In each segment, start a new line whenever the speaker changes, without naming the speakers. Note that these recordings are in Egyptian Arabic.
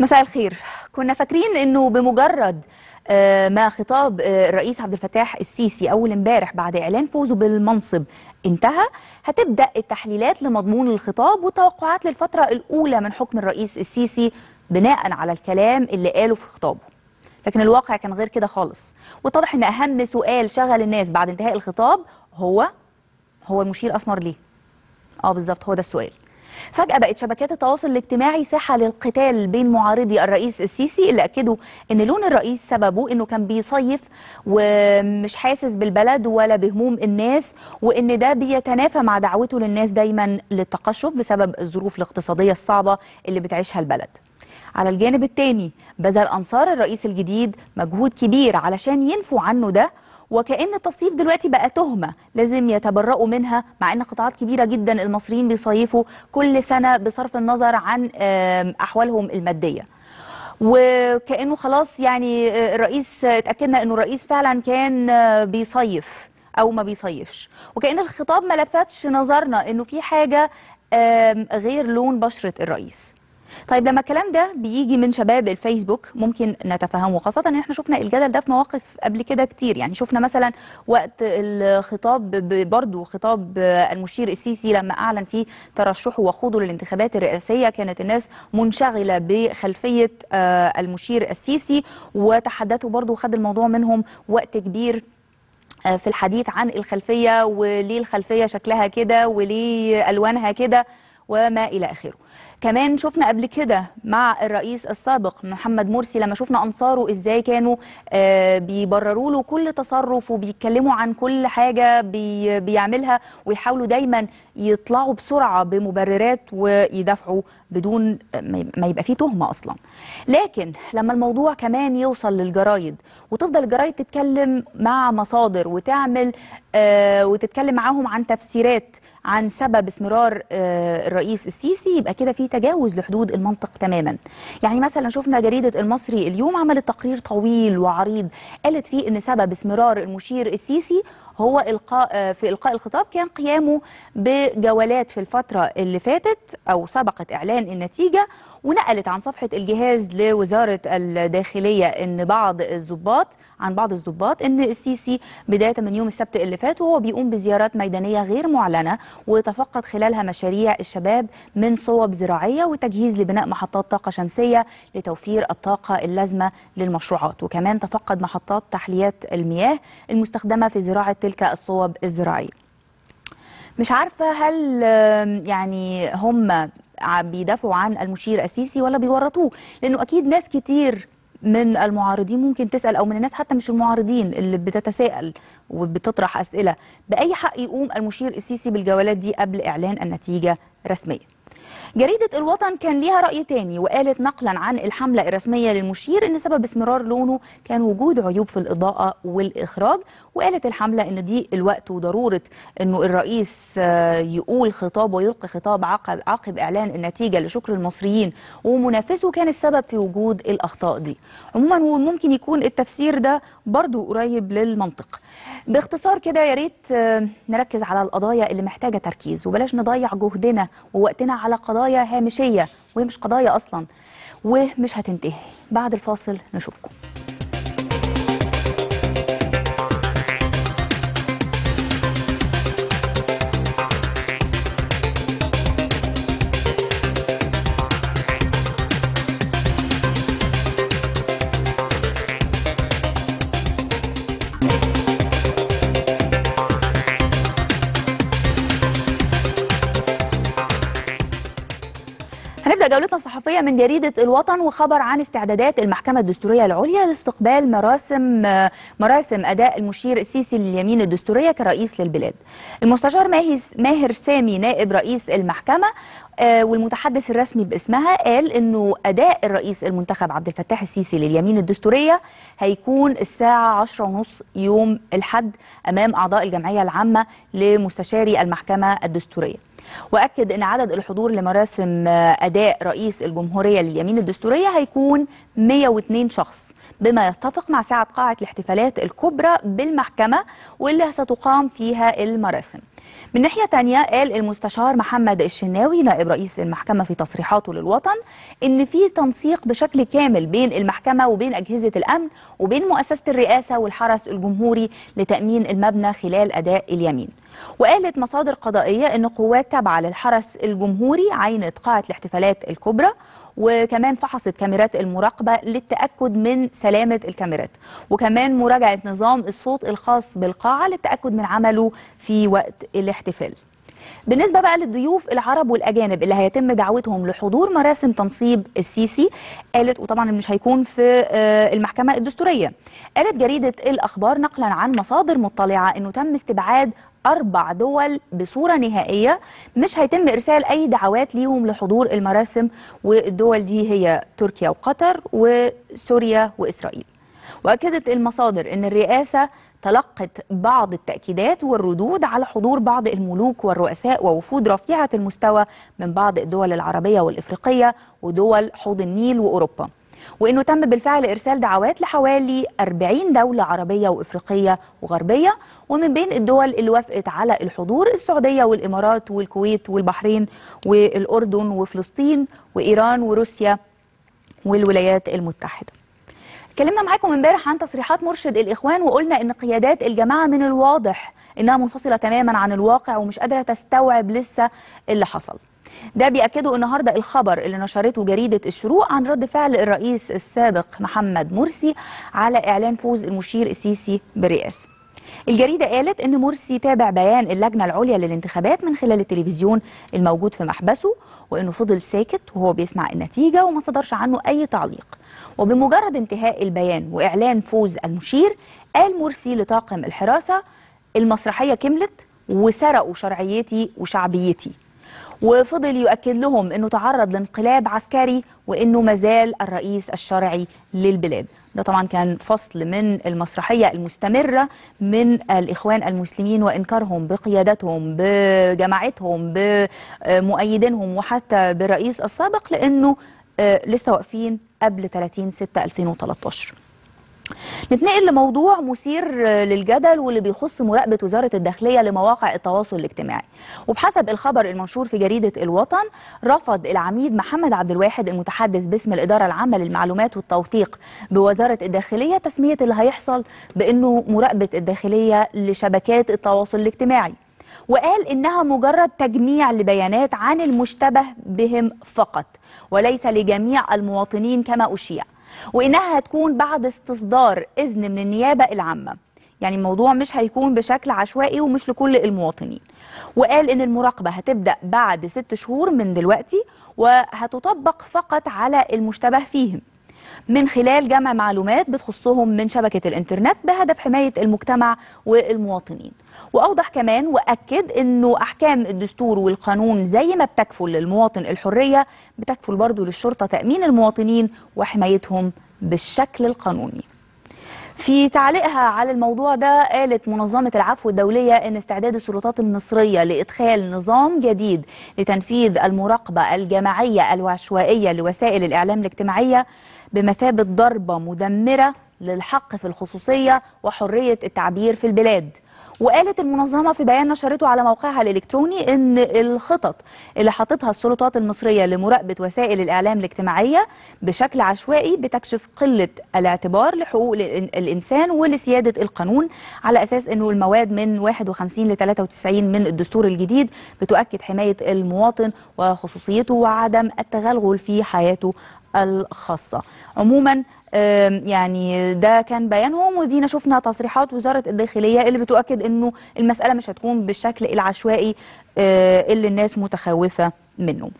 مساء الخير كنا فاكرين انه بمجرد آه، ما خطاب آه، الرئيس عبد الفتاح السيسي اول امبارح بعد اعلان فوزه بالمنصب انتهى هتبدا التحليلات لمضمون الخطاب والتوقعات للفتره الاولى من حكم الرئيس السيسي بناء على الكلام اللي قاله في خطابه لكن الواقع كان غير كده خالص واتضح ان اهم سؤال شغل الناس بعد انتهاء الخطاب هو هو المشير اسمر ليه اه بالظبط هو ده السؤال فجأة بقت شبكات التواصل الاجتماعي ساحة للقتال بين معارضي الرئيس السيسي اللي أكدوا إن لون الرئيس سببه إنه كان بيصيف ومش حاسس بالبلد ولا بهموم الناس وإن ده بيتنافى مع دعوته للناس دايما للتقشف بسبب الظروف الاقتصادية الصعبة اللي بتعيشها البلد على الجانب الثاني بذل أنصار الرئيس الجديد مجهود كبير علشان ينفوا عنه ده وكأن التصيف دلوقتي بقى تهمة لازم يتبرؤوا منها مع أن قطاعات كبيرة جدا المصريين بيصيفوا كل سنة بصرف النظر عن آم، أحوالهم المادية وكأنه خلاص يعني آه، الرئيس اتأكدنا أنه الرئيس فعلا كان آه، بيصيف أو ما بيصيفش وكأن الخطاب ما لفتش نظرنا أنه في حاجة آم، غير لون بشرة الرئيس طيب لما الكلام ده بيجي من شباب الفيسبوك ممكن نتفهمه خاصة ان احنا شفنا الجدل ده في مواقف قبل كده كتير يعني شفنا مثلا وقت الخطاب ب- برضو خطاب المشير السيسي لما اعلن فيه ترشحه وخوضه للانتخابات الرئاسية كانت الناس منشغلة بخلفية آه، المشير السيسي وتحدثوا برضو وخد الموضوع منهم وقت كبير آه، في الحديث عن الخلفية وليه الخلفية شكلها كده وليه ألوانها كده وما إلى آخره كمان شفنا قبل كده مع الرئيس السابق محمد مرسي لما شفنا أنصاره إزاي كانوا آه، بيبرروا له كل تصرف وبيتكلموا عن كل حاجة بي بيعملها ويحاولوا دايما يطلعوا بسرعة بمبررات ويدافعوا بدون ما ما يبقى فيه تهمة أصلا لكن لما الموضوع كمان يوصل للجرايد وتفضل الجرايد تتكلم مع مصادر وتعمل آه وتتكلم معاهم عن تفسيرات عن سبب اسمرار آه الرئيس السيسي يبقى كده في تجاوز لحدود المنطق تماما يعني مثلا شفنا جريدة المصري اليوم عملت تقرير طويل وعريض قالت فيه ان سبب اسمرار المشير السيسي هو إلقاء آه، في إلقاء الخطاب كان قيامه بجولات في الفترة اللي فاتت أو سبقت إعلان النتيجة ونقلت عن صفحة الجهاز لوزارة الداخلية إن بعض الضباط عن بعض الضباط إن السيسي بداية من يوم السبت اللي فات وهو بيقوم بزيارات ميدانية غير معلنة وتفقد خلالها مشاريع الشباب من صوب زراعية وتجهيز لبناء محطات طاقة شمسية لتوفير الطاقة اللازمة للمشروعات وكمان تفقد محطات تحليات المياه المستخدمة في زراعة تلك الصوب الزراعية مش عارفة هل آم، يعني هم ع- بيدافعوا عن المشير السيسي ولا بيورطوه لأنه أكيد ناس كتير من المعارضين ممكن تسأل أو من الناس حتى مش المعارضين اللي بتتساءل وبتطرح أسئلة بأي حق يقوم المشير السيسي بالجولات دي قبل إعلان النتيجة رسميا جريدة الوطن كان ليها رأي تاني وقالت نقلا عن الحملة الرسمية للمشير إن سبب اسمرار لونه كان وجود عيوب في الإضاءة والإخراج وقالت الحملة إن دي الوقت وضرورة إنه الرئيس آه، يقول خطاب ويلقي خطاب عقب عقب إعلان النتيجة لشكر المصريين ومنافسه كان السبب في وجود الأخطاء دي عموما وممكن يكون التفسير ده برضو قريب للمنطق باختصار كده يا ريت آه، نركز على القضايا اللي محتاجة تركيز وبلاش نضيع جهدنا ووقتنا على قضايا هامشية وهي مش قضايا أصلا ومش هتنتهي بعد الفاصل نشوفكم هنبدأ جولتنا الصحفية من جريدة الوطن وخبر عن استعدادات المحكمة الدستورية العليا لاستقبال مراسم مراسم أداء المشير السيسي لليمين الدستورية كرئيس للبلاد. المستشار ماهي- ماهر سامي نائب رئيس المحكمة آه، والمتحدث الرسمي باسمها قال انه اداء الرئيس المنتخب عبد الفتاح السيسي لليمين الدستوريه هيكون الساعه 10:30 يوم الاحد امام اعضاء الجمعيه العامه لمستشاري المحكمه الدستوريه. واكد ان عدد الحضور لمراسم آه، اداء رئيس الجمهوريه لليمين الدستوريه هيكون 102 شخص بما يتفق مع سعه قاعه الاحتفالات الكبرى بالمحكمه واللي ستقام فيها المراسم. من ناحية تانية قال المستشار محمد الشناوي نائب رئيس المحكمة في تصريحاته للوطن إن في تنسيق بشكل كامل بين المحكمة وبين أجهزة الأمن وبين مؤسسة الرئاسة والحرس الجمهوري لتأمين المبنى خلال أداء اليمين وقالت مصادر قضائية أن قوات تابعة للحرس الجمهوري عينت قاعة الاحتفالات الكبرى وكمان فحصت كاميرات المراقبة للتأكد من سلامة الكاميرات وكمان مراجعة نظام الصوت الخاص بالقاعة للتأكد من عمله في وقت الاحتفال بالنسبة بقى للضيوف العرب والأجانب اللي هيتم دعوتهم لحضور مراسم تنصيب السيسي قالت وطبعا مش هيكون في آه، المحكمة الدستورية قالت جريدة الأخبار نقلا عن مصادر مطلعة أنه تم استبعاد أربع دول بصورة نهائية مش هيتم إرسال أي دعوات ليهم لحضور المراسم والدول دي هي تركيا وقطر وسوريا وإسرائيل وأكدت المصادر أن الرئاسة تلقت بعض التأكيدات والردود على حضور بعض الملوك والرؤساء ووفود رفيعة المستوى من بعض الدول العربية والإفريقية ودول حوض النيل وأوروبا وانه تم بالفعل ارسال دعوات لحوالي 40 دوله عربيه وافريقيه وغربيه ومن بين الدول اللي وافقت على الحضور السعوديه والامارات والكويت والبحرين والاردن وفلسطين وايران وروسيا والولايات المتحده اتكلمنا معاكم امبارح عن تصريحات مرشد الاخوان وقلنا ان قيادات الجماعه من الواضح انها منفصله تماما عن الواقع ومش قادره تستوعب لسه اللي حصل ده بيأكده النهارده الخبر اللي نشرته جريدة الشروق عن رد فعل الرئيس السابق محمد مرسي على إعلان فوز المشير السيسي بالرئاسة. الجريدة قالت إن مرسي تابع بيان اللجنة العليا للانتخابات من خلال التلفزيون الموجود في محبسه وإنه فضل ساكت وهو بيسمع النتيجة وما صدرش عنه أي تعليق وبمجرد انتهاء البيان وإعلان فوز المشير قال مرسي لطاقم الحراسة المسرحية كملت وسرقوا شرعيتي وشعبيتي وفضل يؤكد لهم انه تعرض لانقلاب عسكري وانه مازال الرئيس الشرعي للبلاد ده طبعا كان فصل من المسرحيه المستمره من الاخوان المسلمين وانكارهم بقيادتهم بجماعتهم بمؤيدينهم وحتى بالرئيس السابق لانه آه، لسه واقفين قبل 30 6 2013 نتنقل لموضوع مثير للجدل واللي بيخص مراقبة وزارة الداخلية لمواقع التواصل الاجتماعي وبحسب الخبر المنشور في جريدة الوطن رفض العميد محمد عبد الواحد المتحدث باسم الإدارة العامة للمعلومات والتوثيق بوزارة الداخلية تسمية اللي هيحصل بأنه مراقبة الداخلية لشبكات التواصل الاجتماعي وقال إنها مجرد تجميع لبيانات عن المشتبه بهم فقط وليس لجميع المواطنين كما أشيع وإنها هتكون بعد استصدار إذن من النيابة العامة يعني الموضوع مش هيكون بشكل عشوائي ومش لكل المواطنين وقال إن المراقبة هتبدأ بعد ست شهور من دلوقتي وهتطبق فقط على المشتبه فيهم من خلال جمع معلومات بتخصهم من شبكة الإنترنت بهدف حماية المجتمع والمواطنين وأوضح كمان وأكد أنه أحكام الدستور والقانون زي ما بتكفل للمواطن الحرية بتكفل برضو للشرطة تأمين المواطنين وحمايتهم بالشكل القانوني في تعليقها على الموضوع ده قالت منظمة العفو الدولية أن استعداد السلطات المصرية لإدخال نظام جديد لتنفيذ المراقبة الجماعية العشوائية لوسائل الإعلام الاجتماعية بمثابة ضربة مدمرة للحق في الخصوصية وحرية التعبير في البلاد وقالت المنظمة في بيان نشرته على موقعها الإلكتروني أن الخطط اللي حاطتها السلطات المصرية لمراقبة وسائل الإعلام الاجتماعية بشكل عشوائي بتكشف قلة الاعتبار لحقوق الإنسان ولسيادة القانون على أساس أنه المواد من 51 ل 93 من الدستور الجديد بتؤكد حماية المواطن وخصوصيته وعدم التغلغل في حياته الخاصة عموما يعني ده كان بيانهم ودينا شفنا تصريحات وزارة الداخلية اللي بتؤكد انه المسألة مش هتكون بالشكل العشوائي آه، اللي الناس متخوفة منه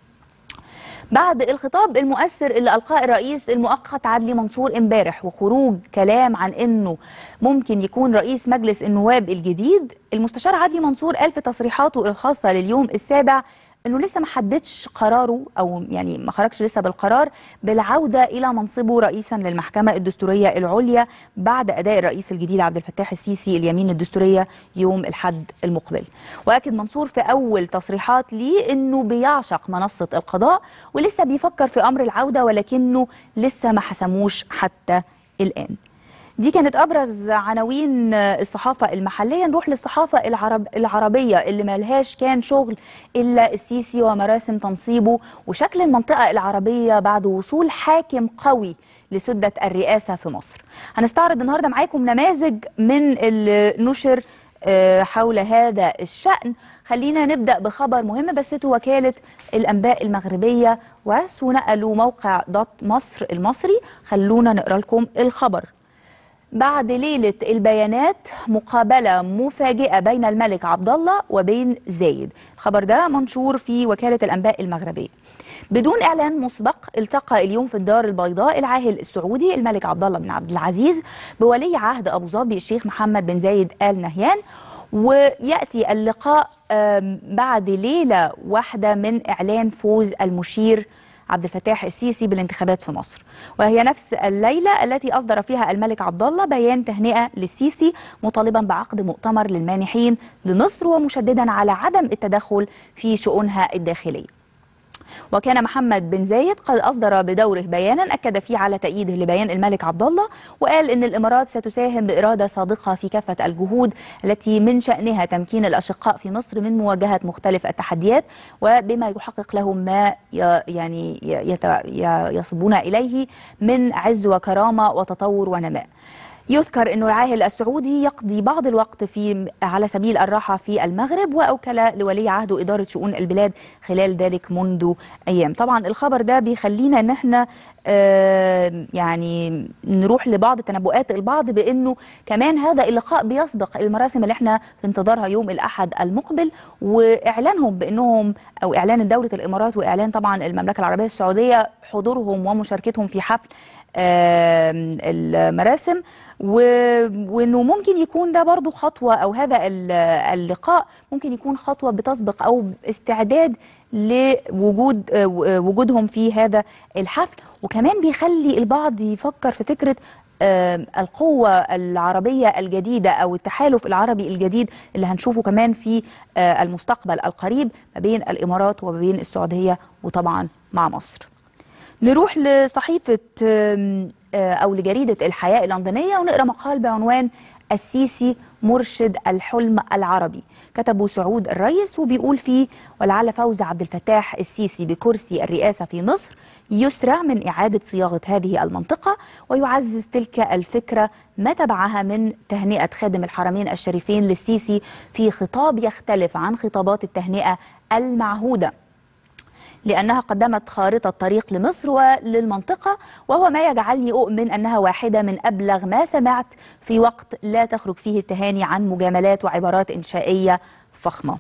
بعد الخطاب المؤثر اللي ألقاه الرئيس المؤقت عدلي منصور امبارح وخروج كلام عن أنه ممكن يكون رئيس مجلس النواب الجديد المستشار عدلي منصور قال في تصريحاته الخاصة لليوم السابع انه لسه ما حددش قراره او يعني ما خرجش لسه بالقرار بالعوده الى منصبه رئيسا للمحكمه الدستوريه العليا بعد اداء الرئيس الجديد عبد الفتاح السيسي اليمين الدستوريه يوم الاحد المقبل واكد منصور في اول تصريحات ليه انه بيعشق منصه القضاء ولسه بيفكر في امر العوده ولكنه لسه ما حسموش حتى الان دي كانت ابرز عناوين الصحافه المحليه نروح للصحافه العرب العربيه اللي ملهاش كان شغل الا السيسي ومراسم تنصيبه وشكل المنطقه العربيه بعد وصول حاكم قوي لسده الرئاسه في مصر. هنستعرض النهارده معاكم نماذج من اللي نشر آه، حول هذا الشأن خلينا نبدأ بخبر مهم بثته وكالة الأنباء المغربية واس ونقلوا موقع دوت مصر المصري خلونا نقرأ لكم الخبر بعد ليلة البيانات مقابلة مفاجئة بين الملك عبد الله وبين زايد الخبر ده منشور في وكالة الأنباء المغربية بدون إعلان مسبق التقى اليوم في الدار البيضاء العاهل السعودي الملك عبد الله بن عبد العزيز بولي عهد أبو ظبي الشيخ محمد بن زايد آل نهيان ويأتي اللقاء آم، بعد ليلة واحدة من إعلان فوز المشير عبد الفتاح السيسي بالانتخابات في مصر وهي نفس الليلة التي أصدر فيها الملك عبد الله بيان تهنئة للسيسي مطالبا بعقد مؤتمر للمانحين لمصر ومشددا على عدم التدخل في شؤونها الداخلية وكان محمد بن زايد قد أصدر بدوره بيانا أكد فيه على تأييده لبيان الملك عبد الله وقال إن الإمارات ستساهم بإرادة صادقة في كافة الجهود التي من شأنها تمكين الأشقاء في مصر من مواجهة مختلف التحديات وبما يحقق لهم ما ي- يعني ي- يت- ي- يصبون إليه من عز وكرامة وتطور ونماء يذكر أن العاهل السعودي يقضي بعض الوقت في على سبيل الراحة في المغرب وأوكل لولي عهده إدارة شؤون البلاد خلال ذلك منذ أيام طبعا الخبر ده بيخلينا أن احنا آه، يعني نروح لبعض تنبؤات البعض بأنه كمان هذا اللقاء بيسبق المراسم اللي احنا في انتظارها يوم الأحد المقبل وإعلانهم بأنهم أو إعلان دولة الإمارات وإعلان طبعا المملكة العربية السعودية حضورهم ومشاركتهم في حفل آم، المراسم و- وانه ممكن يكون ده برضو خطوه او هذا ال- اللقاء ممكن يكون خطوه بتسبق او استعداد لوجود آه، و- آه، وجودهم في هذا الحفل وكمان بيخلي البعض يفكر في فكره آم، القوة العربية الجديدة أو التحالف العربي الجديد اللي هنشوفه كمان في آه، المستقبل القريب ما بين الإمارات وما بين السعودية وطبعا مع مصر نروح لصحيفة آم، آه، أو لجريدة الحياة اللندنية ونقرأ مقال بعنوان السيسي مرشد الحلم العربي كتبه سعود الرئيس وبيقول فيه ولعل فوز عبد الفتاح السيسي بكرسي الرئاسة في مصر يسرع من إعادة صياغة هذه المنطقة ويعزز تلك الفكرة ما تبعها من تهنئة خادم الحرمين الشريفين للسيسي في خطاب يختلف عن خطابات التهنئة المعهودة لأنها قدمت خارطة طريق لمصر وللمنطقة وهو ما يجعلني أؤمن أنها واحدة من أبلغ ما سمعت في وقت لا تخرج فيه التهاني عن مجاملات وعبارات إنشائية فخمة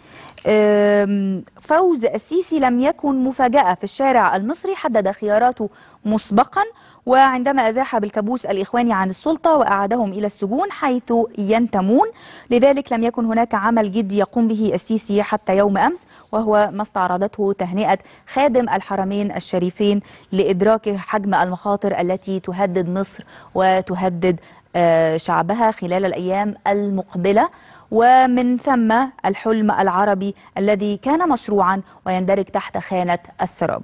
أم، فوز السيسي لم يكن مفاجأة في الشارع المصري حدد خياراته مسبقا وعندما أزاح بالكابوس الإخواني عن السلطة وأعادهم إلى السجون حيث ينتمون لذلك لم يكن هناك عمل جدي يقوم به السيسي حتى يوم أمس وهو ما استعرضته تهنئة خادم الحرمين الشريفين لإدراك حجم المخاطر التي تهدد مصر وتهدد آه، شعبها خلال الأيام المقبلة ومن ثم الحلم العربي الذي كان مشروعا ويندرج تحت خانة السراب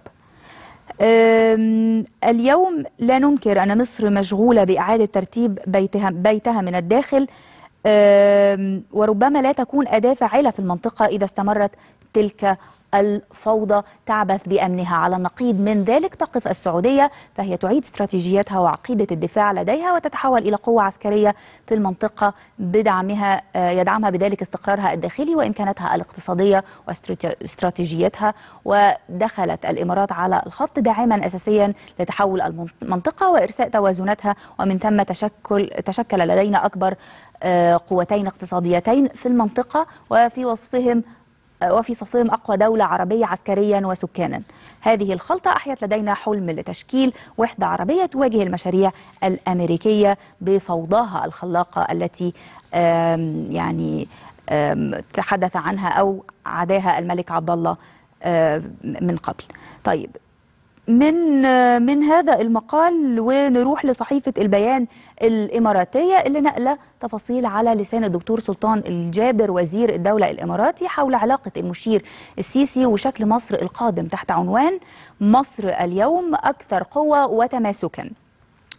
أم، اليوم لا ننكر أن مصر مشغولة بإعادة ترتيب بيتها, بيتها من الداخل أم، وربما لا تكون أداة فاعلة في المنطقة إذا استمرت تلك الفوضى تعبث بأمنها على النقيض من ذلك تقف السعودية فهي تعيد استراتيجيتها وعقيدة الدفاع لديها وتتحول إلى قوة عسكرية في المنطقة بدعمها آه، يدعمها بذلك استقرارها الداخلي وإمكاناتها الاقتصادية واستراتيجيتها ودخلت الإمارات على الخط داعما أساسيا لتحول المنطقة وإرساء توازناتها ومن ثم تشكل تشكل لدينا أكبر آه، قوتين اقتصاديتين في المنطقة وفي وصفهم وفي صفهم أقوى دولة عربية عسكريا وسكانا هذه الخلطة أحيت لدينا حلم لتشكيل وحدة عربية تواجه المشاريع الأمريكية بفوضاها الخلاقة التي آم، يعني آم، تحدث عنها أو عداها الملك عبد الله آم، من قبل طيب من من هذا المقال ونروح لصحيفة البيان الإماراتية اللي نقل تفاصيل على لسان الدكتور سلطان الجابر وزير الدولة الإماراتي حول علاقة المشير السيسي وشكل مصر القادم تحت عنوان مصر اليوم أكثر قوة وتماسكا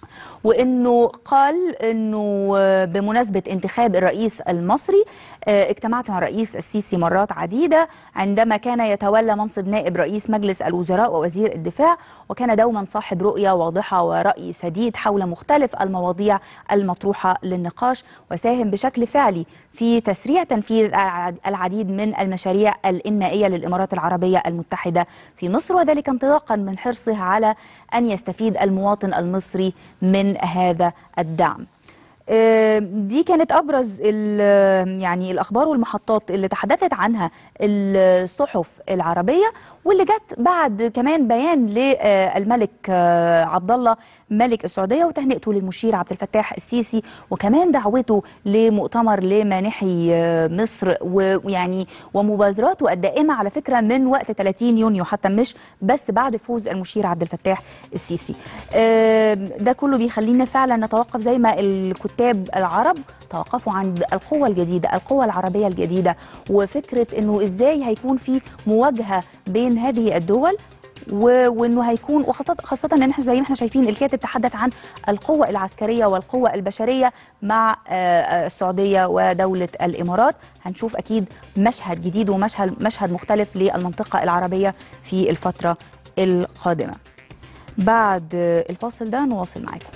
وانه قال انه بمناسبه انتخاب الرئيس المصري اجتمعت مع الرئيس السيسي مرات عديده عندما كان يتولى منصب نائب رئيس مجلس الوزراء ووزير الدفاع وكان دوما صاحب رؤيه واضحه وراي سديد حول مختلف المواضيع المطروحه للنقاش وساهم بشكل فعلي في تسريع تنفيذ العديد من المشاريع الإنمائية للإمارات العربية المتحدة في مصر وذلك انطلاقا من حرصه على أن يستفيد المواطن المصري من هذا الدعم دي كانت ابرز يعني الاخبار والمحطات اللي تحدثت عنها الصحف العربيه واللي جت بعد كمان بيان للملك عبد الله ملك السعوديه وتهنئته للمشير عبد الفتاح السيسي وكمان دعوته لمؤتمر لمانحي مصر ويعني ومبادراته الدائمه على فكره من وقت 30 يونيو حتى مش بس بعد فوز المشير عبد الفتاح السيسي ده كله بيخلينا فعلا نتوقف زي ما الكتاب الكتاب العرب توقفوا عند القوة الجديدة القوة العربية الجديدة وفكرة انه ازاي هيكون في مواجهة بين هذه الدول وانه هيكون وخاصه ان احنا زي ما احنا شايفين الكاتب تحدث عن القوه العسكريه والقوه البشريه مع السعوديه ودوله الامارات هنشوف اكيد مشهد جديد ومشهد مشهد مختلف للمنطقه العربيه في الفتره القادمه بعد الفاصل ده نواصل معاكم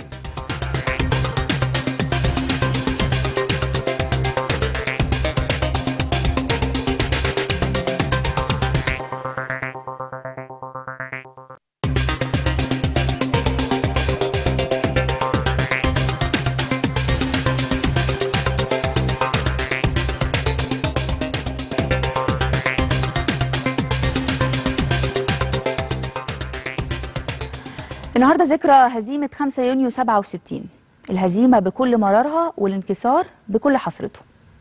النهارده ذكرى هزيمة 5 يونيو 67 الهزيمة بكل مرارها والانكسار بكل حسرته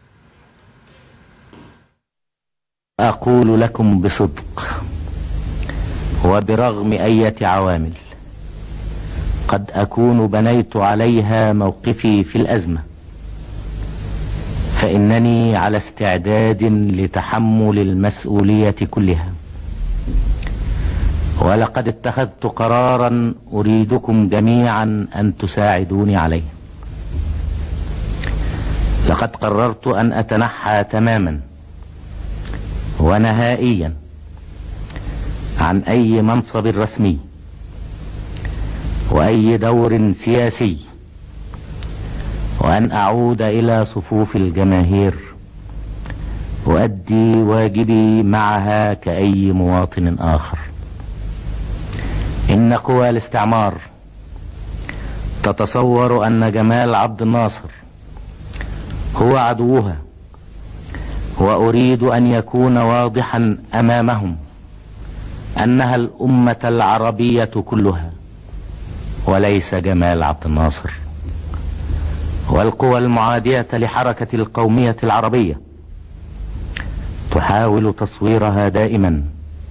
أقول لكم بصدق وبرغم أية عوامل قد أكون بنيت عليها موقفي في الأزمة فإنني على استعداد لتحمل المسؤولية كلها ولقد اتخذت قرارا أريدكم جميعا أن تساعدوني عليه لقد قررت أن أتنحى تماما ونهائيا عن أي منصب رسمي وأي دور سياسي وأن أعود إلى صفوف الجماهير أؤدي واجبي معها كأي مواطن آخر إن قوى الاستعمار تتصور أن جمال عبد الناصر هو عدوها وأريد أن يكون واضحا أمامهم أنها الأمة العربية كلها وليس جمال عبد الناصر والقوى المعادية لحركة القومية العربية تحاول تصويرها دائما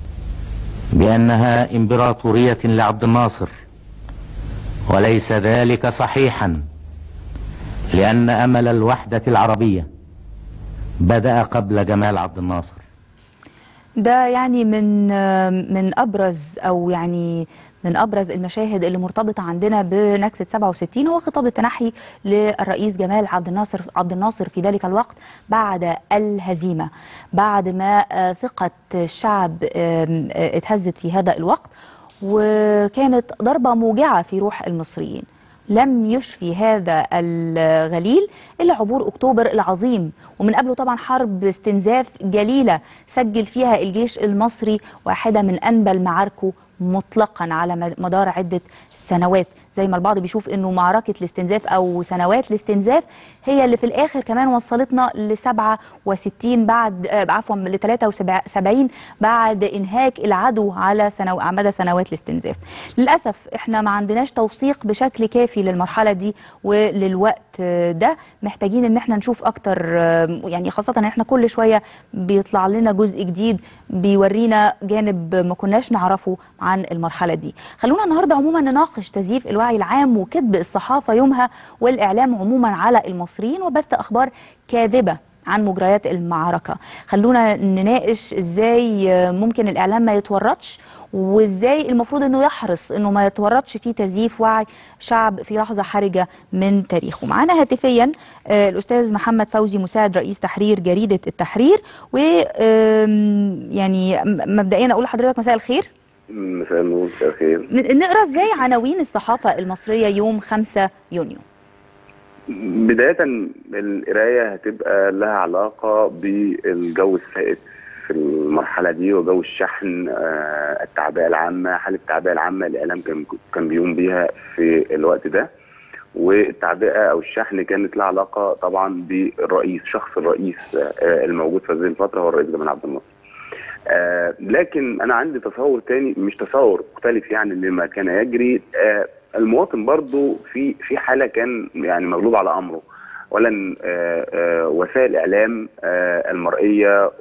بأنها إمبراطورية لعبد الناصر وليس ذلك صحيحا لأن أمل الوحدة العربية بدأ قبل جمال عبد الناصر
ده يعني من من ابرز او يعني من ابرز المشاهد اللي مرتبطه عندنا بنكسه 67 هو خطاب التنحي للرئيس جمال عبد الناصر عبد الناصر في ذلك الوقت بعد الهزيمه بعد ما ثقه الشعب اتهزت في هذا الوقت وكانت ضربه موجعه في روح المصريين لم يشفي هذا الغليل إلا عبور أكتوبر العظيم ومن قبله طبعا حرب استنزاف جليلة سجل فيها الجيش المصري واحدة من أنبل معاركه مطلقا على مدار عدة سنوات زي ما البعض بيشوف انه معركة الاستنزاف او سنوات الاستنزاف هي اللي في الاخر كمان وصلتنا ل 67 بعد عفوا ل 73 بعد انهاك العدو على سنو على مدى سنوات الاستنزاف. للاسف احنا ما عندناش توثيق بشكل كافي للمرحلة دي وللوقت ده محتاجين ان احنا نشوف اكتر يعني خاصة ان احنا كل شوية بيطلع لنا جزء جديد بيورينا جانب ما كناش نعرفه عن المرحلة دي. خلونا النهارده عموما نناقش تزييف الوعي العام وكذب الصحافة يومها والإعلام عموما على المصريين وبث أخبار كاذبة عن مجريات المعركة خلونا نناقش ازاي ممكن الإعلام ما يتورطش وازاي المفروض انه يحرص انه ما يتورطش في تزييف وعي شعب في لحظة حرجة من تاريخه معانا هاتفيا آه، الأستاذ محمد فوزي مساعد رئيس تحرير جريدة التحرير و آم، يعني م- مبدئيا أقول لحضرتك مساء الخير
مساء النور مساء الخير
ن- نقرا ازاي عناوين الصحافة المصرية يوم 5 يونيو
بداية القراية هتبقى لها علاقة بالجو السائد في المرحلة دي وجو الشحن آه، التعبئة العامة حالة التعبئة العامة الإعلام كان كان بيقوم بيها في الوقت ده والتعبئة أو الشحن كانت لها علاقة طبعا بالرئيس شخص الرئيس آه، الموجود في هذه الفترة هو الرئيس جمال عبد الناصر آه، لكن أنا عندي تصور تاني مش تصور مختلف يعني لما كان يجري آه، المواطن برضو في في حاله كان يعني مغلوب على امره اولا آه، آه، وسائل الاعلام آه، المرئيه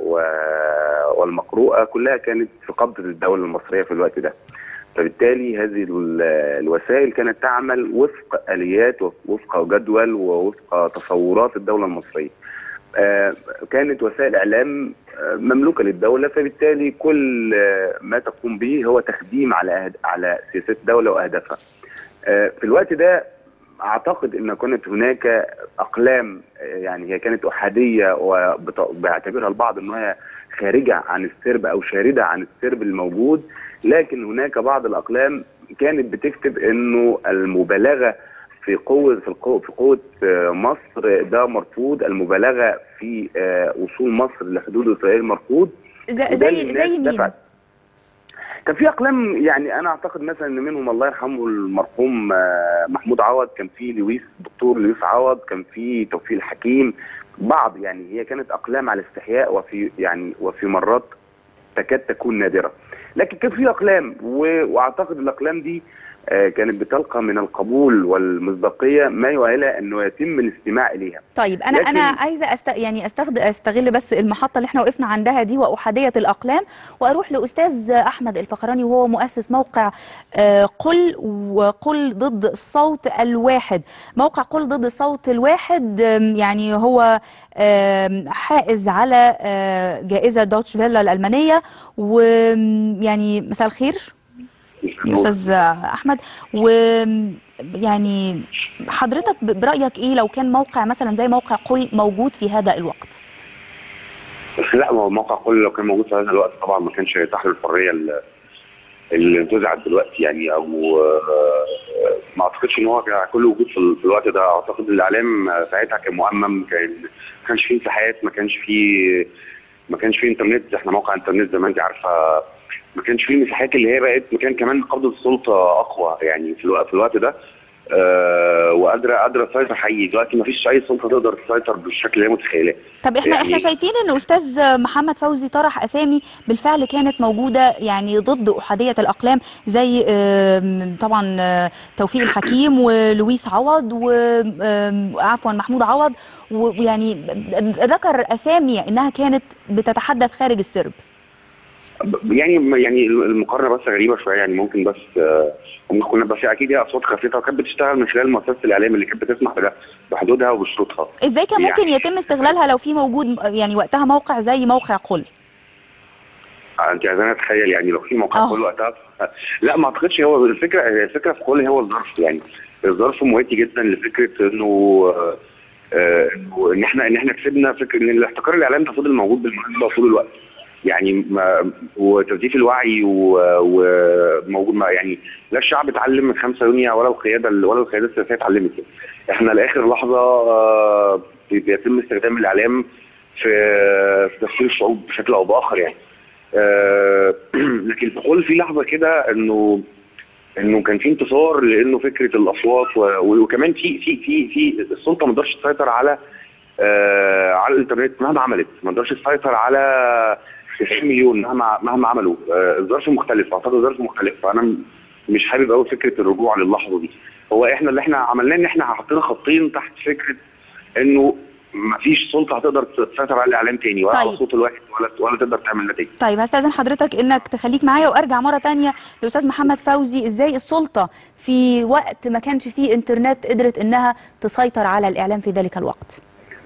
و- والمقروءه كلها كانت في قبضه الدوله المصريه في الوقت ده فبالتالي هذه ال- الوسائل كانت تعمل وفق اليات وفق جدول ووفق تصورات الدوله المصريه آه، كانت وسائل اعلام آه، مملوكه للدوله فبالتالي كل آه، ما تقوم به هو تخديم على أهد- على سياسات الدوله واهدافها آه، في الوقت ده اعتقد ان كانت هناك اقلام آه، يعني هي كانت احاديه وبيعتبرها البعض انها خارجه عن السرب او شارده عن السرب الموجود لكن هناك بعض الاقلام كانت بتكتب انه المبالغه في قوه في القوة في قوه آه، مصر ده مرفوض المبالغه في آه، وصول مصر لحدود اسرائيل مرفوض
زي
وده
زي,
اللي الناس
زي مين
دفعت. كان في اقلام يعني انا اعتقد مثلا ان منهم الله يرحمه المرحوم آه، محمود عوض كان في لويس دكتور لويس عوض كان في توفيق الحكيم بعض يعني هي كانت اقلام على استحياء وفي يعني وفي مرات تكاد تكون نادره لكن كان في اقلام و- واعتقد الاقلام دي آه، كانت بتلقى من القبول والمصداقيه ما يؤهلها انه يتم الاستماع اليها
طيب انا
لكن-
انا عايزه أست... يعني استخد... استغل بس المحطه اللي احنا وقفنا عندها دي واحاديه الاقلام واروح لاستاذ احمد الفخراني وهو مؤسس موقع آه، قل وقل ضد الصوت الواحد موقع قل ضد الصوت الواحد آم، يعني هو آم، حائز على آه، جائزه دوتش فيلا الالمانيه ويعني مساء الخير يا استاذ احمد و يعني حضرتك ب- برايك ايه لو كان موقع مثلا زي موقع قل موجود في هذا الوقت
لا ما هو موقع كل لو كان موجود في هذا الوقت طبعا ما كانش هيتاح له الحريه اللي- اللي انتزعت دلوقتي يعني او آه، ما اعتقدش ان هو كان كله وجود في ال- في الوقت ده اعتقد الاعلام آه، ساعتها كان مؤمم كان ما كانش فيه مساحات ما كانش فيه ما كانش فيه انترنت احنا موقع انترنت زي ما انت عارفه ما كانش فيه المساحات اللي هي بقت مكان كمان قبضه السلطه اقوى يعني في الوقت في الوقت ده آه وقادره قادره تسيطر حقيقي دلوقتي ما فيش اي سلطه تقدر تسيطر بالشكل اللي هي متخيلاه
طب احنا
يعني-
احنا شايفين ان استاذ محمد فوزي طرح اسامي بالفعل كانت موجوده يعني ضد احاديه الاقلام زي آم، طبعا آه، توفيق الحكيم ولويس عوض وعفوا محمود عوض ويعني ذكر اسامي انها كانت بتتحدث خارج السرب
يعني يعني المقارنه بس غريبه شويه يعني ممكن بس آه، ممكن كنا بس اكيد هي اصوات خفيفه وكانت بتشتغل من خلال مؤسسه الاعلام اللي كانت بتسمح بده بحدودها وبشروطها
ازاي كان ممكن
يعني-
يتم استغلالها لو في موجود يعني وقتها موقع زي موقع قل
آه، انت عايزاني اتخيل يعني لو في موقع
آه.
كل وقتها لا ما اعتقدش هو الفكره الفكره في كل هو الظرف يعني الظرف مواتي جدا لفكره انه آه، آه، إنه ان احنا ان احنا كسبنا فكره ان الاحتكار الاعلام ده فضل موجود بالمناسبه طول الوقت يعني ما وتوظيف الوعي و- وموجود ما يعني لا الشعب اتعلم من 5 يونيو ولا القياده ولا القياده السياسيه اتعلمت يعني. احنا لاخر لحظه آه، بي- بيتم استخدام الاعلام في في تفسير الشعوب بشكل او باخر يعني آه، لكن تقول في لحظه كده انه انه كان في انتصار لانه فكره الاصوات و- وكمان في في في في السلطه ما تقدرش تسيطر على آه على الانترنت مهما عملت ما تقدرش تسيطر على 90 مليون مهما مهما عملوا آه الظرف مختلف اعتقد الظرف مختلف فانا م- مش حابب قوي فكره الرجوع للحظه دي هو احنا اللي احنا عملناه ان احنا حطينا خطين تحت فكره انه ما فيش سلطه هتقدر تسيطر على الاعلام تاني ولا على
طيب.
صوت الواحد ولا ولا تقدر تعمل نتائج
طيب هستأذن حضرتك انك تخليك معايا وارجع مرة تانية لأستاذ محمد فوزي ازاي السلطة في وقت ما كانش فيه انترنت قدرت انها تسيطر على الاعلام في ذلك الوقت
كل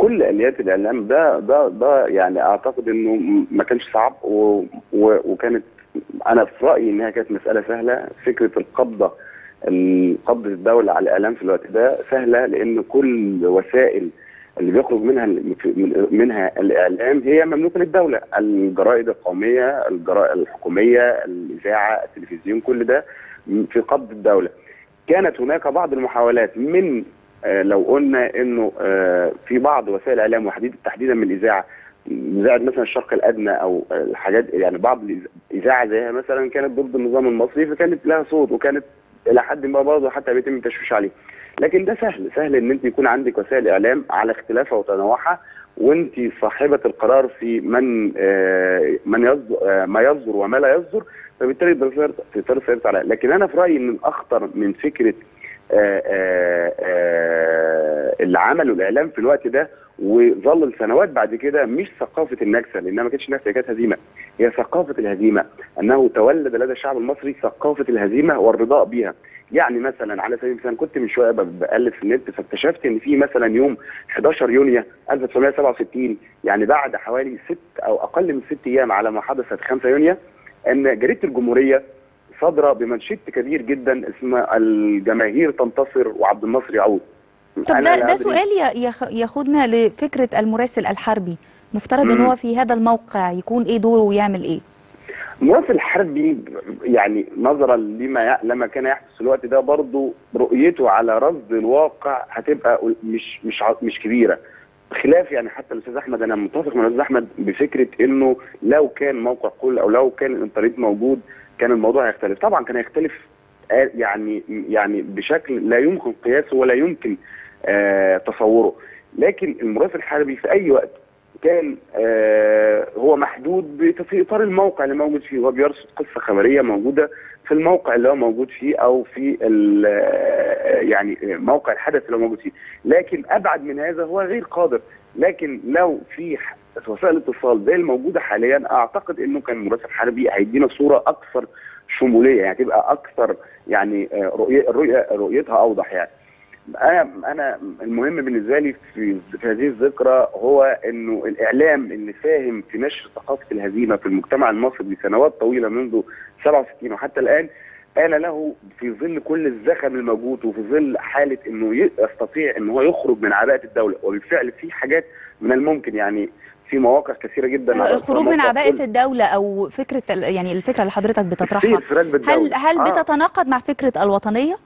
كل اليات الاعلام ده ده ده يعني اعتقد انه م- ما كانش صعب و و وكانت انا في رايي انها كانت مساله سهله فكره القبضه ال- قبضه الدوله على الاعلام في الوقت ده سهله لان كل وسائل اللي بيخرج منها ال- من- منها الاعلام هي مملوكه للدوله الجرائد القوميه الجرائد الحكوميه الاذاعه التلفزيون كل ده في قبض الدوله كانت هناك بعض المحاولات من آه، لو قلنا انه آه، في بعض وسائل الاعلام وحديد تحديدا من الاذاعه اذاعه مثلا الشرق الادنى او آه، الحاجات يعني بعض الاذاعه زيها مثلا كانت ضد النظام المصري فكانت لها صوت وكانت الى حد ما برضه حتى بيتم التشويش عليه لكن ده سهل سهل ان انت يكون عندك وسائل اعلام على اختلافها وتنوعها وانت صاحبه القرار في من آه، من يصدر آه، ما يصدر وما لا يصدر فبالتالي تقدر تقدر تسيطر عليها لكن انا في رايي ان الاخطر من فكره آه، آه، آه، اللي عمله الاعلام في الوقت ده وظل سنوات بعد كده مش ثقافه النكسه لانها ما كانتش نكسه هي كانت هزيمه هي ثقافه الهزيمه انه تولد لدى الشعب المصري ثقافه الهزيمه والرضاء بها يعني مثلا على سبيل المثال كنت من شويه ب- بقلب في النت فاكتشفت ان في مثلا يوم 11 يونيو 1967 يعني بعد حوالي ست او اقل من ست ايام على ما حدثت 5 يونيو ان جريده الجمهوريه صادره بمنشط كبير جدا اسمها الجماهير تنتصر وعبد الناصر يعود
طب
أنا
ده
لا
ده
أدري.
سؤال ي- ياخ- ياخدنا لفكره المراسل الحربي مفترض ان
مم.
هو في هذا الموقع يكون ايه دوره ويعمل ايه
المراسل الحربي يعني نظرا لما ي- لما كان يحدث في الوقت ده برضه رؤيته على رصد الواقع هتبقى قل- مش مش ع- مش كبيره خلاف يعني حتى الاستاذ احمد انا متفق مع الاستاذ احمد بفكره انه لو كان موقع كل او لو كان الانترنت موجود كان الموضوع هيختلف طبعا كان هيختلف آه، يعني يعني بشكل لا يمكن قياسه ولا يمكن آه تصوره لكن المراسل الحربي في اي وقت كان آه هو محدود بت- في اطار الموقع اللي موجود فيه هو بيرصد قصه خبريه موجوده في الموقع اللي هو موجود فيه او في ال- آه، يعني موقع الحدث اللي هو موجود فيه لكن ابعد من هذا هو غير قادر لكن لو في ح- وسائل اتصال زي الموجوده حاليا اعتقد انه كان مراسل حربي هيدينا صوره اكثر شموليه يعني تبقى اكثر يعني آه، رؤيه الرؤيه رؤيتها اوضح يعني انا انا المهم بالنسبه لي في في هذه الذكرى هو انه الاعلام اللي ساهم في نشر ثقافه الهزيمه في المجتمع المصري لسنوات طويله منذ 67 وحتى الان آن له في ظل كل الزخم الموجود وفي ظل حاله انه ي- يستطيع ان هو يخرج من عباءه الدوله وبالفعل في حاجات من الممكن يعني في مواقع كثيره جدا على
الخروج من
موقع
عباءة
كل-
الدولة أو فكرة ال- يعني الفكرة اللي حضرتك بتطرحها
كتير في ركب الدولة.
هل هل
آه.
بتتناقض مع فكرة الوطنية؟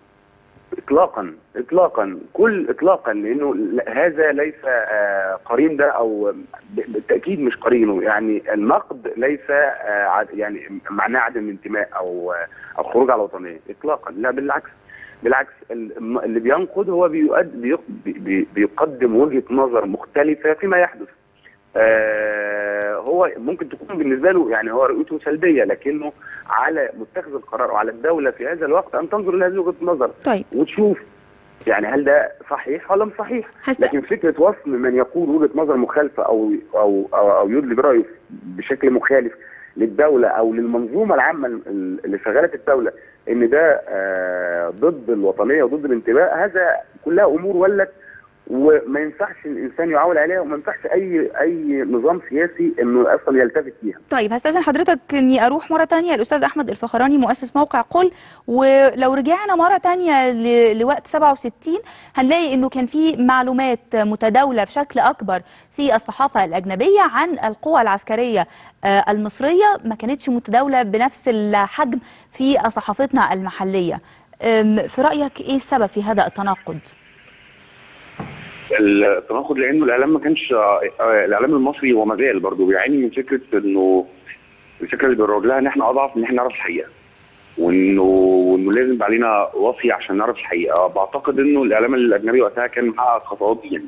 اطلاقا اطلاقا كل اطلاقا لانه ل- هذا ليس آه، قرين ده او ب- بالتاكيد مش قرينه يعني النقد ليس آه، عد- يعني معناه عدم الانتماء او آه، او خروج على الوطنيه اطلاقا لا بالعكس بالعكس ال- اللي بينقد هو بيؤد بيق- بي- بي- بيقدم وجهه نظر مختلفه فيما يحدث آه، هو ممكن تكون بالنسبه له يعني هو رؤيته سلبيه لكنه على متخذ القرار وعلى الدوله في هذا الوقت ان تنظر الى هذه وجهه النظر
طيب
وتشوف يعني هل ده صحيح ولا مش صحيح
هست...
لكن فكره وصف من يقول وجهه نظر مخالفه او او او, أو يدلي برايه بشكل مخالف للدوله او للمنظومه العامه ال- اللي شغاله الدوله ان ده آه، ضد الوطنيه وضد الانتماء هذا كلها امور ولت وما ينفعش الانسان يعول عليها وما ينفعش اي اي نظام سياسي انه اصلا يلتفت فيها
طيب هستأذن حضرتك اني اروح مرة تانية الأستاذ أحمد الفخراني مؤسس موقع قل ولو رجعنا مرة تانية ل... لوقت 67 هنلاقي انه كان في معلومات متداولة بشكل أكبر في الصحافة الأجنبية عن القوى العسكرية آه، المصرية ما كانتش متداولة بنفس الحجم في صحافتنا المحلية أم، في رأيك ايه السبب في هذا التناقض؟
التناقض لانه الاعلام ما كانش آه، الاعلام المصري وما زال برضه بيعاني من فكره انه الفكره اللي بيروج لها ان احنا اضعف ان احنا نعرف الحقيقه وانه وانه لازم يبقى علينا وصي عشان نعرف الحقيقه بعتقد انه الاعلام الاجنبي وقتها كان محقق الخطوات دي يعني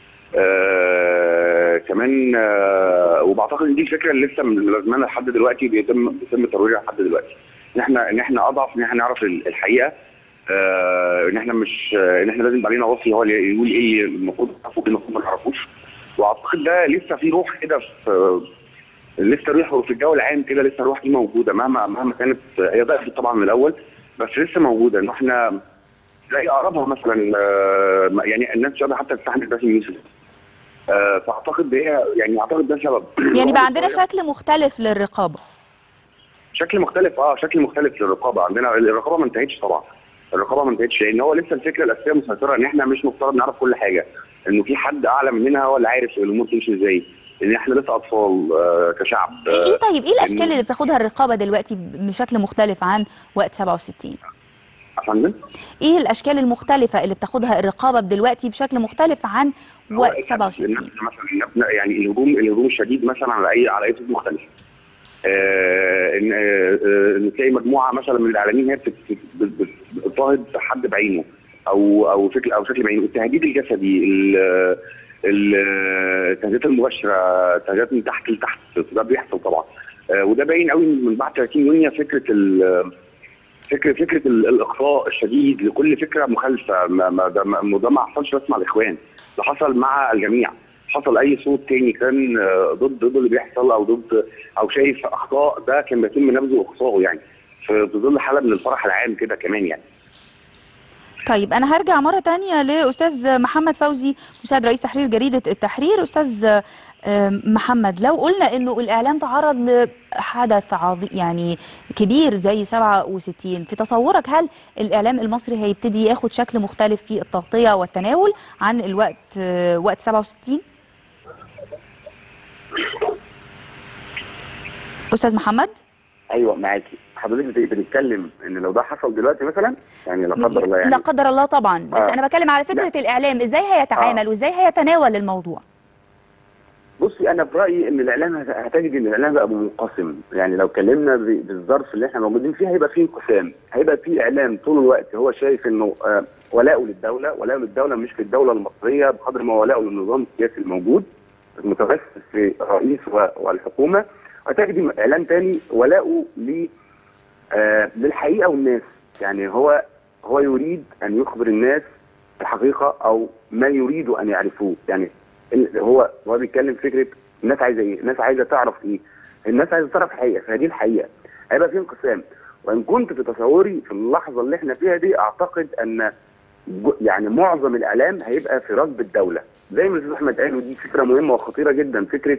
آه كمان آه وبعتقد ان دي الفكره اللي لسه من لازمنا لحد دلوقتي بيتم بيتم ترويجها لحد دلوقتي ان احنا ان احنا اضعف ان احنا نعرف ال- الحقيقه آه ان احنا مش آه ان احنا لازم يبقى علينا وصي هو اللي يقول ايه اللي المفروض نعرفه وايه اللي المفروض ما نعرفوش واعتقد ده لسه في روح كده في لسه روح في الجو العام كده لسه الروح دي موجوده مهما مهما كانت هي ضعفت طبعا من الاول بس لسه موجوده ان احنا زي اقربها مثلا آه، يعني الناس مش قادره حتى تستحمل باسم يوسف آه، فاعتقد هي يعني اعتقد ده سبب
يعني بقى عندنا شكل مختلف للرقابه
شكل مختلف اه شكل مختلف للرقابه عندنا الرقابه ما انتهتش طبعا الرقابه ما انتهتش لان هو لسه الفكره الاساسيه مسيطره ان احنا مش مفترض نعرف كل حاجه انه في حد اعلى مننا هو اللي عارف الامور تمشي ازاي لان احنا لسه اطفال آه كشعب
ايه
آه
طيب ايه الاشكال
إنه-
اللي بتاخدها الرقابه دلوقتي بشكل مختلف عن وقت 67
افندم
ايه الاشكال المختلفه اللي بتاخدها الرقابه دلوقتي بشكل مختلف عن
هو
وقت
إحنا
67
مثلا نبنى- يعني الهجوم الهجوم الشديد مثلا على اي على اي صوت مختلف آه، ان آه، آه، ان تلاقي مجموعه مثلا من الاعلاميين هي بت- بت- بت- بتضطهد حد بعينه او او شكل او شكل بعينه التهديد الجسدي ال- ال- التهديدات المباشره التهديدات من تحت لتحت ده بيحصل طبعا آه، وده باين قوي من بعد 30 يونيو فكره ال- فكره فكره ال- الاقصاء الشديد لكل فكره مخالفه ما ما ده ما ده ما حصلش بس مع الاخوان ده حصل مع الجميع حصل اي صوت تاني كان آه، ضد ضد اللي بيحصل او ضد او شايف اخطاء ده كان بيتم نبذه واقصائه يعني في في ظل حاله من الفرح العام كده كمان يعني
طيب انا هرجع مره تانية لاستاذ محمد فوزي مساعد رئيس تحرير جريده التحرير استاذ آم، محمد لو قلنا انه الاعلام تعرض لحدث عظيم يعني كبير زي 67 في تصورك هل الاعلام المصري هيبتدي ياخد شكل مختلف في التغطيه والتناول عن الوقت آه، وقت 67 استاذ محمد
ايوه معاكي حضرتك بت- بتتكلم ان لو ده حصل دلوقتي مثلا يعني لا قدر الله يعني
لا قدر الله طبعا بس
آه.
انا بتكلم على فكره الاعلام ازاي هيتعامل وازاي هيتناول الموضوع
بصي انا برايي ان الاعلام هت- هتجد ان الاعلام بقى منقسم يعني لو اتكلمنا ب- بالظرف اللي احنا موجودين فيه هيبقى فيه انقسام هيبقى فيه اعلام طول الوقت هو شايف انه آه، ولاؤه للدوله ولاؤه للدوله مش للدوله المصريه بقدر ما ولاؤه للنظام السياسي الموجود المتمثل في الرئيس و- والحكومه وتجد اعلام تاني ولاؤه ل آه، للحقيقه والناس يعني هو هو يريد ان يخبر الناس الحقيقه او ما يريد ان يعرفوه يعني ال- هو هو بيتكلم فكره الناس عايزه ايه؟ الناس عايزه تعرف ايه؟ الناس عايزه تعرف الحقيقه فهذه الحقيقه هيبقى في انقسام وان كنت في تصوري في اللحظه اللي احنا فيها دي اعتقد ان ج- يعني معظم الاعلام هيبقى في ركب الدوله زي ما الاستاذ احمد قال ودي فكره مهمه وخطيره جدا فكره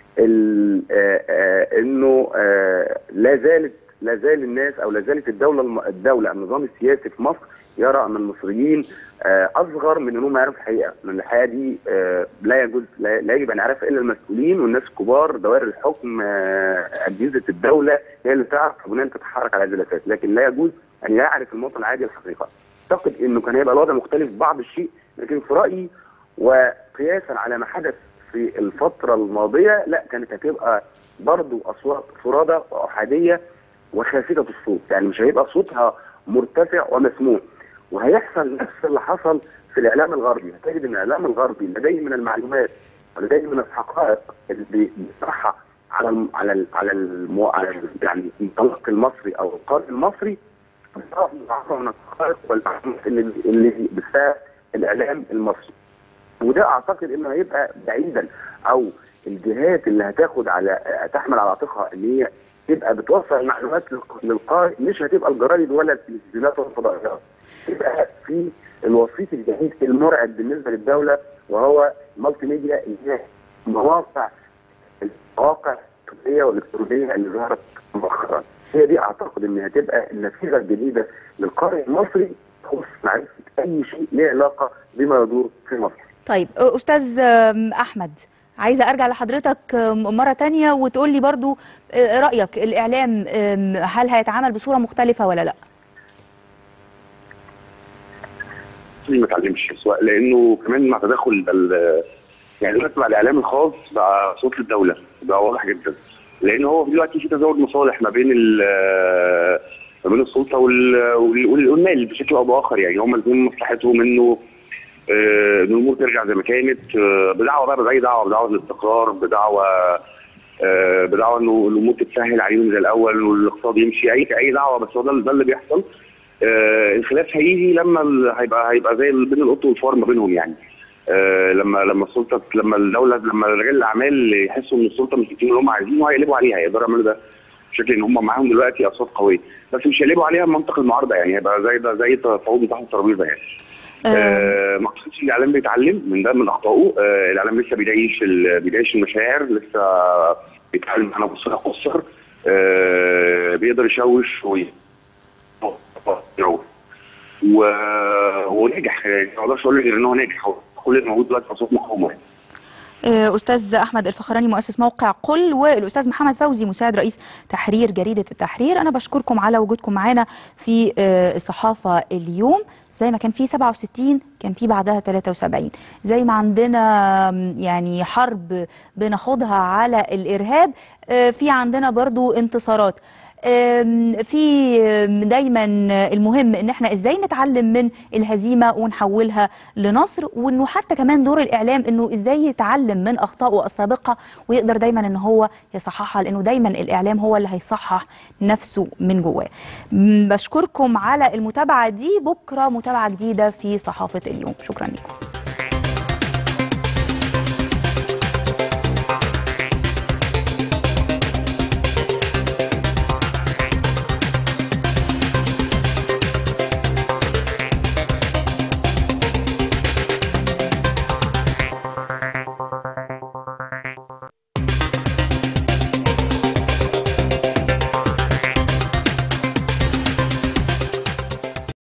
ال- آه، آه، انه آه، لا زالت لا زال الناس او لا زالت الدوله الم- الدوله النظام السياسي في مصر يرى ان المصريين آه، اصغر من انهم يعرفوا الحقيقه، ان الحقيقه دي آه، لا يجوز لا لا يجب ان يعرفها الا المسؤولين والناس الكبار دوائر الحكم آه، اجهزه الدوله هي اللي تعرف بناء تتحرك على هذه الاساس، لكن لا يجوز ان يعرف المواطن العادي الحقيقه. اعتقد انه كان هيبقى الوضع مختلف بعض الشيء، لكن في رايي وقياسا على ما حدث في الفتره الماضيه لا كانت هتبقى برضو اصوات فرادى واحاديه وخافته الصوت، يعني مش هيبقى صوتها مرتفع ومسموع. وهيحصل نفس اللي حصل في الاعلام الغربي، هتجد ان الاعلام الغربي لديه من المعلومات ولديه من الحقائق اللي بي- بيطرحها على الم... على ال... على المو... على ال... يعني المتلقي المصري او القارئ المصري بيعرف من الحقائق والمعلومات اللي اللي بتاع الاعلام المصري. وده اعتقد انه هيبقى بعيدا او الجهات اللي هتاخد على تحمل على عاتقها ان هي تبقى بتوصل المعلومات للق- للقارئ مش هتبقى الجرايد ولا التلفزيونات ولا الفضائيات تبقى في الوسيط الجديد المرعب بالنسبه للدوله وهو المالتي ميديا اللي هي مواقع المواقع التقنيه والالكترونيه اللي ظهرت مؤخرا هي دي اعتقد ان هتبقى النتيجه الجديده للقارئ المصري تخص معرفه اي شيء له علاقه بما يدور في مصر
طيب استاذ آم، احمد عايزه ارجع لحضرتك آم، مره تانية وتقول لي برضو آه، رايك الاعلام آم، هل هيتعامل بصوره مختلفه ولا لا
ما اتعلمش سواء لانه كمان مع تدخل ال- يعني دلوقتي مع الاعلام الخاص بقى صوت الدوله بقى واضح جدا لان هو دلوقتي في تزاوج مصالح ما بين ال- ما بين السلطه وال- وال- وال- والمال بشكل او باخر يعني هم الاثنين مصلحتهم انه آه، ان الامور ترجع زي ما كانت آه، بدعوه بقى باي دعوه بدعوه الاستقرار بدعوه آه، بدعوه انه الامور تتسهل عليهم زي الاول والاقتصاد يمشي اي اي دعوه بس هو ده ده اللي بيحصل آه، الخلاف هيجي لما ال- هيبقى هيبقى زي ال- بين القط والفار ما بينهم يعني آه، لما لما السلطه لما الدوله لما رجال الاعمال يحسوا ان السلطه مش بتديهم اللي هم عايزينه هيقلبوا عليها يقدروا يعملوا ده بشكل ان هم معاهم دلوقتي اصوات قويه بس مش هيقلبوا عليها بمنطق المعارضه يعني هيبقى زي ده زي تفاوض تحت الترابيزه يعني آه ما اعتقدش ان الاعلام بيتعلم من ده من اخطائه آه الاعلام لسه بيعيش ال- بيعيش المشاعر لسه بيتعلم انا بص اقصر آه بيقدر يشوش وي و... ونجح يعني ما اقدرش اقول غير ان هو ناجح هو كل اللي موجود دلوقتي في صوت مقاومه
آه، استاذ احمد الفخراني مؤسس موقع قل والاستاذ محمد فوزي مساعد رئيس تحرير جريده التحرير انا بشكركم على وجودكم معانا في آه، الصحافه اليوم زي ما كان في 67 كان في بعدها 73 زي ما عندنا آم، يعني حرب بناخدها على الارهاب آه، في عندنا برضو انتصارات آم، في آم، دايما المهم ان احنا ازاي نتعلم من الهزيمه ونحولها لنصر وانه حتى كمان دور الاعلام انه ازاي يتعلم من اخطائه السابقه ويقدر دايما ان هو يصححها لانه دايما الاعلام هو اللي هيصحح نفسه من جواه. م، بشكركم على المتابعه دي بكره متابعه جديده في صحافه اليوم شكرا لكم.